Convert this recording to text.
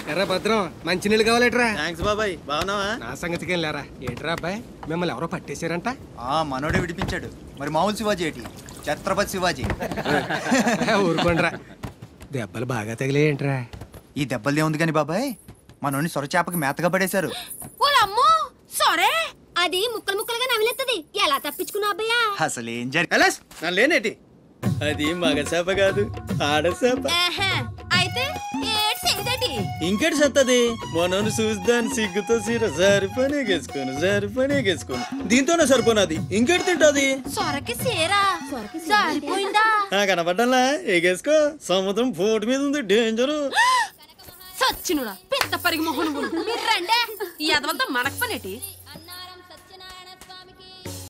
ఎర్రా భద్రం మంచినీళ్ళు కావాలేట్రా థ్యాంక్స్ బాబాయ్ బాగున్నావా నా సంగతికి ఏం లేరా ఏంట్రా అబ్బాయి మిమ్మల్ని ఎవరో పట్టేశారంట ఆ మనోడే విడిపించాడు మరి మామూలు శివాజీ ఏంటి ఛత్రపతి శివాజీ ఊరుకోండిరా దెబ్బలు బాగా తగిలేయంట్రా ఈ దెబ్బలదే ఉంది కానీ బాబాయ్ మనోని సొరచేపకి మేతగా పడేశారు ఓలమ్మో సరే అది ముక్కలు ముక్కలుగా నమిలేస్తుంది ఎలా తప్పించుకున్నా అబ్బయ్యా అసలు ఏం జరిగి ఎలాస్ నన్ను లేనేటి అది మగ చేప కాదు ఆడ చేప ఆహా, అయితే ఏడు చేయదటి ఇంకేటి సత్తది మొన్నను చూస్తాను సిగ్గుతో సీర సరిపనే గేసుకోను సరిపనే గేసుకోను దీంతోనే సరిపోనది ఇంకేటి తింటది సొరకి సేరా జారిపోయిందా ఆ కనపడ్డంలా ఎగేసుకో సముద్రం పోటు మీద ఉంది డేంజరు సచ్చినుడా పెద్ద పరిగి మొహను మీరు రండే ఈ అదవంతా మనకు పనేటి